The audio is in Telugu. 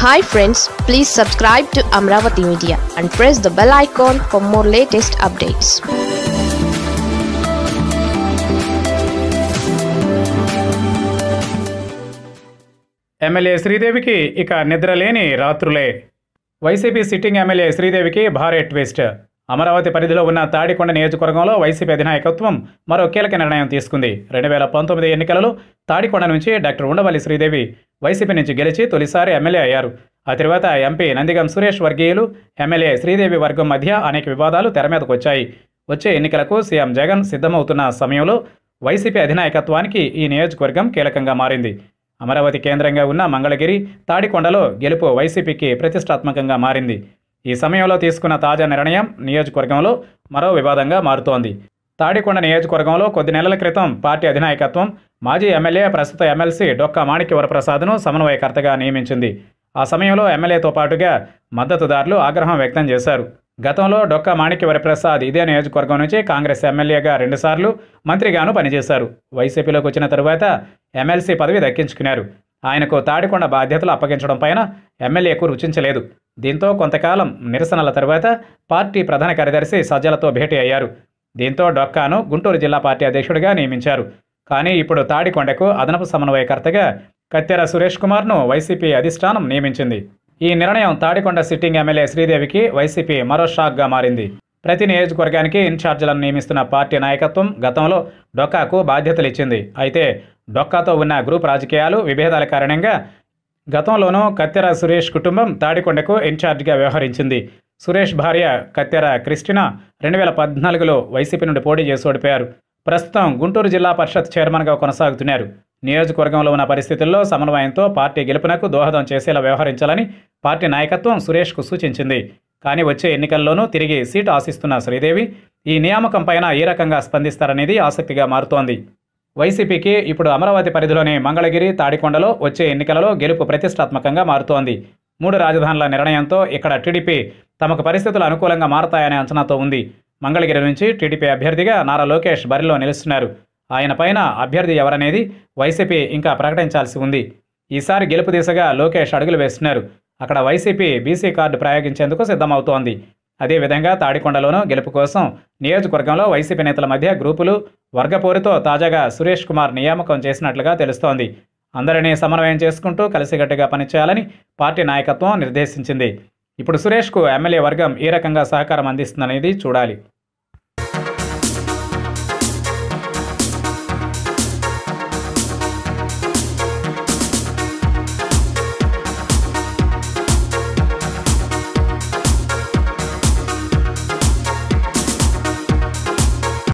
hi friends please subscribe to Amaravati media and press the bell icon for more latest updates MLA శ్రీదేవికి ఇక నిద్రలేని రాత్రులే వైసీపీ సిట్టింగ్ ఎమ్మెల్యే శ్రీదేవికి భారీ ట్విస్ట్ అమరావతి పరిధిలో ఉన్న తాడికొండ నియోజకవర్గంలో వైసీపీ అధినాయకత్వం మరో కీలక నిర్ణయం తీసుకుంది రెండు వేల పంతొమ్మిది ఎన్నికలలో తాడికొండ నుంచి డాక్టర్ ఉండవల్లి శ్రీదేవి వైసీపీ నుంచి గెలిచి తొలిసారి ఎమ్మెల్యే అయ్యారు ఆ తర్వాత ఎంపీ నందిగం సురేష్ వర్గీయులు ఎమ్మెల్యే శ్రీదేవి వర్గం మధ్య అనేక వివాదాలు తెర మీదకు వచ్చాయి వచ్చే ఎన్నికలకు సీఎం జగన్ సిద్ధమవుతున్న సమయంలో వైసీపీ అధినాయకత్వానికి ఈ నియోజకవర్గం కీలకంగా మారింది అమరావతి కేంద్రంగా ఉన్న మంగళగిరి తాడికొండలో గెలుపు వైసీపీకి ప్రతిష్టాత్మకంగా మారింది ఈ సమయంలో తీసుకున్న తాజా నిర్ణయం నియోజకవర్గంలో మరో వివాదంగా మారుతోంది తాడికొండ నియోజకవర్గంలో కొద్ది నెలల క్రితం పార్టీ అధినాయకత్వం మాజీ ఎమ్మెల్యే ప్రస్తుత ఎమ్మెల్సీ డొక్కా మాణిక్య వరప్రసాద్ను సమన్వయకర్తగా నియమించింది ఆ సమయంలో ఎమ్మెల్యేతో పాటుగా మద్దతుదారులు ఆగ్రహం వ్యక్తం చేశారు గతంలో డొక్కా మాణిక్య వరప్రసాద్ ఇదే నియోజకవర్గం నుంచి కాంగ్రెస్ ఎమ్మెల్యేగా రెండుసార్లు మంత్రిగాను పనిచేశారు వైసీపీలోకి వచ్చిన తరువాత ఎమ్మెల్సీ పదవి దక్కించుకున్నారు ఆయనకు తాడికొండ బాధ్యతలు అప్పగించడం పైన ఎమ్మెల్యేకు రుచించలేదు దీంతో కొంతకాలం నిరసనల తరువాత పార్టీ ప్రధాన కార్యదర్శి సజ్జలతో భేటీ అయ్యారు దీంతో డొక్కాను గుంటూరు జిల్లా పార్టీ అధ్యక్షుడిగా నియమించారు కానీ ఇప్పుడు తాడికొండకు అదనపు సమన్వయకర్తగా కత్తెర సురేష్ కుమార్ను వైసీపీ అధిష్టానం నియమించింది ఈ నిర్ణయం తాడికొండ సిట్టింగ్ ఎమ్మెల్యే శ్రీదేవికి వైసీపీ మరో షాక్గా మారింది ప్రతి నియోజకవర్గానికి ఇన్ఛార్జీలను నియమిస్తున్న పార్టీ నాయకత్వం గతంలో డొక్కాకు బాధ్యతలు ఇచ్చింది అయితే డొక్కాతో ఉన్న గ్రూప్ రాజకీయాలు విభేదాల కారణంగా గతంలోనూ కత్తెర సురేష్ కుటుంబం తాడికొండకు ఇన్ఛార్జిగా వ్యవహరించింది సురేష్ భార్య కత్తెర క్రిస్టినా రెండు వేల పద్నాలుగులో వైసీపీ నుండి పోటీ చేసి ఓడిపోయారు ప్రస్తుతం గుంటూరు జిల్లా పరిషత్ చైర్మన్గా కొనసాగుతున్నారు నియోజకవర్గంలో ఉన్న పరిస్థితుల్లో సమన్వయంతో పార్టీ గెలుపునకు దోహదం చేసేలా వ్యవహరించాలని పార్టీ నాయకత్వం సురేష్కు సూచించింది కానీ వచ్చే ఎన్నికల్లోనూ తిరిగి సీటు ఆశిస్తున్న శ్రీదేవి ఈ నియామకం పైన ఏ రకంగా స్పందిస్తారనేది ఆసక్తిగా మారుతోంది వైసీపీకి ఇప్పుడు అమరావతి పరిధిలోని మంగళగిరి తాడికొండలో వచ్చే ఎన్నికలలో గెలుపు ప్రతిష్టాత్మకంగా మారుతోంది మూడు రాజధానుల నిర్ణయంతో ఇక్కడ టీడీపీ తమకు పరిస్థితులు అనుకూలంగా మారతాయనే అంచనాతో ఉంది మంగళగిరి నుంచి టీడీపీ అభ్యర్థిగా నారా లోకేష్ బరిలో నిలుస్తున్నారు ఆయన పైన అభ్యర్థి ఎవరనేది వైసీపీ ఇంకా ప్రకటించాల్సి ఉంది ఈసారి గెలుపు దిశగా లోకేష్ అడుగులు వేస్తున్నారు అక్కడ వైసీపీ బీసీ కార్డు ప్రయోగించేందుకు సిద్ధమవుతోంది అదేవిధంగా తాడికొండలోనూ గెలుపు కోసం నియోజకవర్గంలో వైసీపీ నేతల మధ్య గ్రూపులు వర్గపోరుతో తాజాగా సురేష్ కుమార్ నియామకం చేసినట్లుగా తెలుస్తోంది అందరినీ సమన్వయం చేసుకుంటూ కలిసికట్టుగా పనిచేయాలని పార్టీ నాయకత్వం నిర్దేశించింది ఇప్పుడు సురేష్కు ఎమ్మెల్యే వర్గం ఏ రకంగా సహకారం అందిస్తుందనేది చూడాలి